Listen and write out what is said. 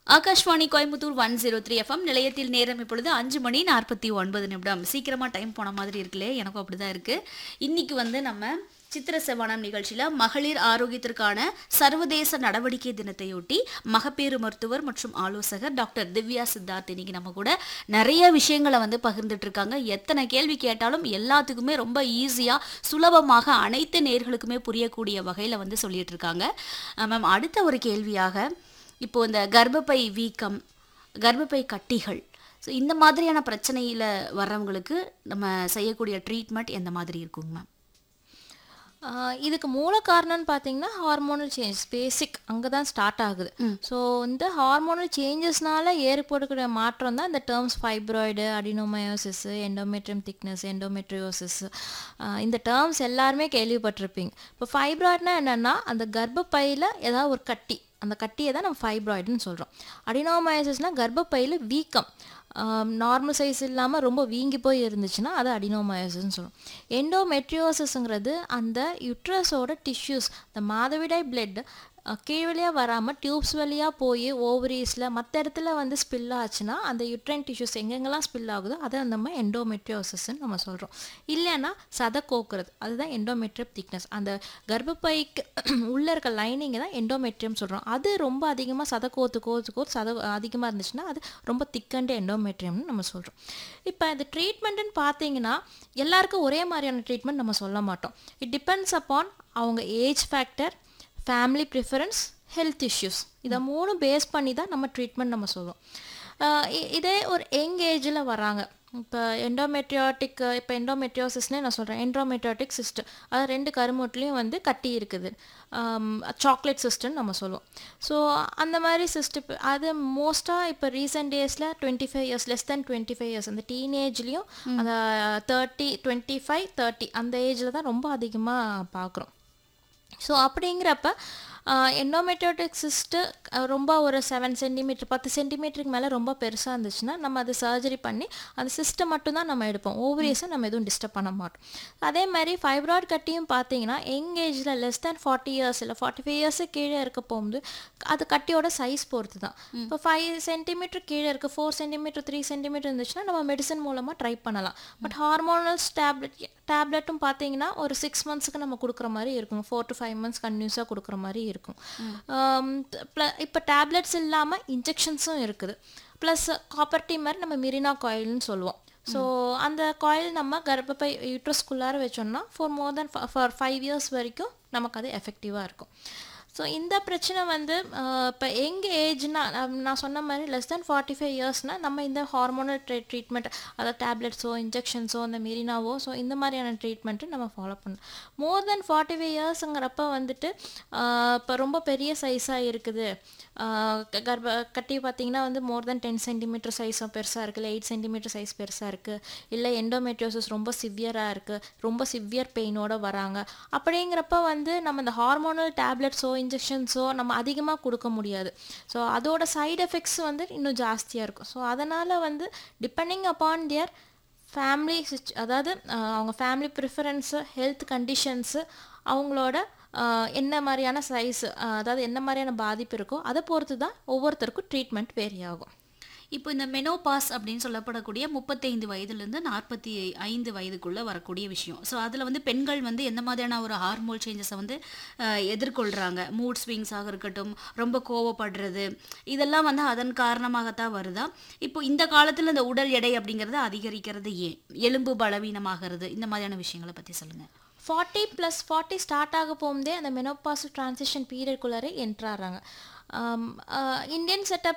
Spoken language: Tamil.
Akashvani Coimbatore one zero three FM நிலையத்தில் நேரம் இப்பொழுது அஞ்சு மணி நாற்பத்தி ஒன்பது நிமிடம் சீக்கிரமா டைம் போன மாதிரி இருக்குல்லே எனக்கும் அப்படிதான் இருக்கு இன்னைக்கு வந்து நம்ம சித்திர செவ்வானம் நிகழ்ச்சியில மகளிர் ஆரோக்கியத்திற்கான சர்வதேச நடவடிக்கை தினத்தையொட்டி மகப்பேறு மருத்துவர் மற்றும் ஆலோசகர் டாக்டர் திவ்யா சித்தார்த் இன்னைக்கு நம்ம கூட நிறைய விஷயங்களை வந்து பகிர்ந்துட்டு இருக்காங்க எத்தனை கேள்வி கேட்டாலும் எல்லாத்துக்குமே ரொம்ப ஈஸியா சுலபமாக அனைத்து நேர்களுக்குமே புரியக்கூடிய வகையில வந்து சொல்லிட்டு இருக்காங்க மேம் அடுத்த ஒரு கேள்வியாக இப்போ இந்த கர்ப்பப்பை வீக்கம் கர்ப்பப்பை கட்டிகள் ஸோ இந்த மாதிரியான பிரச்சனையில் வர்றவங்களுக்கு நம்ம செய்யக்கூடிய ட்ரீட்மெண்ட் எந்த மாதிரி இருக்குங்க மேம் ஆஹ் இதுக்கு மூல காரணம்னு பார்த்தீங்கன்னா ஹார்மோனல் சேஞ்சஸ் பேசிக் அங்கே தான் ஸ்டார்ட் ஆகுது ஸோ இந்த ஹார்மோனல் சேஞ்சஸ்னால ஏற்படக்கூடிய மாற்றம் தான் இந்த terms fibroid adenomyosis endometrium thickness endometriosis இந்த டேர்ம்ஸ் எல்லாருமே கேள்விப்பட்டிருப்பீங்க இப்போ ஃபைப்ராய்டுனா என்னென்னா அந்த கர்ப்பப்பையில் ஏதாவது ஒரு கட்டி அந்த கட்டியை தான் நம்ம ஃபைப்ராய்டுன்னு சொல்கிறோம் அடினோமயோசிஸ்னால் கர்ப்பப்பையில் வீக்கம் நார்மல் சைஸ் இல்லாமல் ரொம்ப வீங்கி போய் இருந்துச்சுன்னா அது அடினோமயோசிஸ்னு சொல்லுவோம் எண்டோமெட்ரியோசிஸ்ங்கிறது அந்த யுட்ரஸோட டிஷ்யூஸ் இந்த மாதவிடாய் பிளட் கீழ் வழியாக வராமல் டியூப்ஸ் வழியாக போய் ஓவரீஸில் மற்ற இடத்துல வந்து ஸ்பில் ஆச்சுன்னா அந்த யுட்ரைன் டிஷ்யூஸ் எங்கெங்கெல்லாம் ஸ்பில் ஆகுதோ அதை நம்ம எண்டோமெட்ரியோசிஸ்ன்னு நம்ம சொல்கிறோம் இல்லைன்னா சதை கோக்குறது அதுதான் எண்டோமெட்ரியம் திக்னஸ் அந்த கர்ப்பப்பைக்கு உள்ளே இருக்க லைனிங்கை தான் எண்டோமெட்ரியம் சொல்கிறோம் அது ரொம்ப அதிகமாக சதை கோத்து கோத்து கோத்து சதை அதிகமாக இருந்துச்சுன்னா அது ரொம்ப திக்கண்டு எண்டோமெட்ரியம்னு நம்ம சொல்கிறோம் இப்போ இந்த ட்ரீட்மெண்ட்டுன்னு பார்த்தீங்கன்னா எல்லாருக்கும் ஒரே மாதிரியான ட்ரீட்மெண்ட் நம்ம சொல்ல மாட்டோம் இட் டிபெண்ட்ஸ் அப்பான் அவங்க age factor family preference health issues இதை மூணு பேஸ் பண்ணி தான் நம்ம ட்ரீட்மெண்ட் நம்ம சொல்லுவோம் ஆஹ் இ- இதே ஒரு யங் ஏஜில் வராங்க இப்போ எண்டோமெட்ரியாட்டிக் இப்போ எண்டோமெட்ரியோசிஸ்னே நான் சொல்கிறேன் எண்டோமெட்ரியாட்டிக் சிஸ்ட் அது ரெண்டு கருமுட்லேயும் வந்து கட்டி இருக்குது சாக்லேட் சிஸ்டம்னு நம்ம சொல்லுவோம் ஸோ அந்த மாதிரி சிஸ்ட் அது மோஸ்ட்டாக இப்போ ரீசெண்ட் டேஸில் twenty five years less than twenty five years அந்த டீனேஜ்லேயும் அந்த தேர்ட்டி டுவெண்ட்டி ஃபைவ் தேர்ட்டி அந்த ஏஜில் தான் ரொம்ப அதிகமாக பார்க்குறோம் ஸோ அப்படிங்கிறப்ப எண்டோமெட்ரியோட்டிக் சிஸ்ட்டு ரொம்ப ஒரு செவன் சென்டிமீட்டர் பத்து சென்டிமீட்டருக்கு மேலே ரொம்ப பெருசாக இருந்துச்சுன்னா நம்ம அதை சர்ஜரி பண்ணி அந்த சிஸ்ட்டை மட்டும்தான் நம்ம எடுப்போம் ஓவரியஸை நம்ம எதுவும் டிஸ்டர்ப் பண்ண மாட்டோம் அதே மாதிரி ஃபைப்ராய்ட் கட்டியும் பார்த்தீங்கன்னா யங் ஏஜில் லெஸ் தேன் ஃபார்ட்டி இயர்ஸ் இல்லை ஃபார்ட்டி ஃபைவ் இயர்ஸு கீழே இருக்க போகும்போது அது கட்டியோட சைஸ் பொறுத்து தான் இப்போ ஃபைவ் சென்டிமீட்டர் கீழே இருக்குது ஃபோர் சென்டிமீட்டர் த்ரீ சென்டிமீட்டர் இருந்துச்சுன்னா நம்ம மெடிசன் மூலமாக ட்ரை பண்ணலாம் பட் ஹார்மோனல்ஸ் டேப்லெட் டேப்லெட்டும் பார்த்தீங்கன்னா ஒரு சிக்ஸ் மந்த்ஸ்க்கு நம்ம கொடுக்குற மாதிரி இருக்கும் ஃபோர் டு ஃபைவ் மந்த்ஸ் கன்டினியூஸாக கொடுக்குற மாதிரி இருக்கும் இப்போ டேப்லெட்ஸ் இல்லாமல் இன்ஜெக்ஷன்ஸும் இருக்குது ப்ளஸ் காப்பர் டீ மாதிரி நம்ம மிரினா காயில்னு சொல்லுவோம் ஸோ அந்த காயில் நம்ம கர்ப்பப்பை யூட்ரஸ்குள்ளார வச்சோம்னா for more than four five years வரைக்கும் நமக்கு அது எஃபெக்டிவாக இருக்கும் ஸோ இந்த பிரச்சனை வந்து இப்போ எங்க ஏஜ்னா நான் சொன்ன மாதிரி லெஸ் தென் ஃபார்ட்டி ஃபைவ் இயர்ஸ்னால் நம்ம இந்த ஹார்மோனல் ட்ரீ ட்ரீட்மெண்ட் அதாவது டேப்லெட்ஸோ இன்ஜெக்ஷன்ஸோ அந்த மெரினாவோ ஸோ இந்த மாதிரியான ட்ரீட்மெண்ட்டு நம்ம ஃபாலோ பண்ணணும் மோர் தென் ஃபார்ட்டி ஃபைவ் இயர்ஸுங்கிறப்ப வந்துட்டு இப்போ ரொம்ப பெரிய சைஸாக இருக்குது ஆஹ் க- கர்ப்ப கட்டி பார்த்தீங்கன்னா வந்து மோர் தென் டென் சென்டிமீட்டர் சைஸும் பெருசாக இருக்குது இல்லை எயிட் சென்டிமீட்டர் சைஸ் பெருசாக இருக்குது இல்லை எண்டோமெட்ரியோசிஸ் ரொம்ப சிவியராக இருக்குது ரொம்ப சிவியர் பெயினோட வராங்க அப்படிங்கிறப்ப வந்து நம்ம இந்த ஹார்மோனல் டேப்லெட்ஸோ இன்ஜெக்ஷன்ஸோ நம்ம அதிகமாக கொடுக்க முடியாது ஸோ அதோட சைடு எஃபெக்ட்ஸ் வந்து இன்னும் ஜாஸ்தியாக இருக்கும் ஸோ அதனால் வந்து depending upon their family such அதாவது அஹ், அவங்க ஃபேமிலி ப்ரிஃபரன்ஸு ஹெல்த் கண்டிஷன்ஸு அவங்களோட அஹ், என்ன மாதிரியான சைஸ் அதாவது என்ன மாதிரியான பாதிப்பு இருக்கோ அதை பொறுத்து தான் ஒவ்வொருத்தருக்கும் ட்ரீட்மெண்ட் வேரி ஆகும் இப்போ இந்த மெனோபாஸ் அப்படின்னு சொல்லப்படக்கூடிய முப்பத்தைந்து வயதுலேருந்து நாற்பத்தி ஐந்து வயதுக்குள்ளே வரக்கூடிய விஷயம் ஸோ அதில் வந்து பெண்கள் வந்து எந்த மாதிரியான ஒரு ஹார்மோன் சேஞ்சஸை வந்து அஹ், எதிர்கொள்கிறாங்க மூட் ஸ்விங்ஸாக இருக்கட்டும் ரொம்ப கோவப்படுறது இதெல்லாம் வந்து அதன் காரணமாகத்தான் வருதா இப்போ இந்த காலத்தில் இந்த உடல் எடை அப்படிங்கிறது அதிகரிக்கிறது ஏன் எலும்பு பலவீனமாகிறது இந்த மாதிரியான விஷயங்களை பற்றி சொல்லுங்கள் ஃபார்ட்டி ப்ளஸ் ஃபார்ட்டி ஸ்டார்ட் ஆக போகும்போதே அந்த மெனோபாஸ் ட்ரான்சிஷன் பீரியட்குள்ளாரே என்ட்ராகிறாங்க இந்தியன் செட்டப்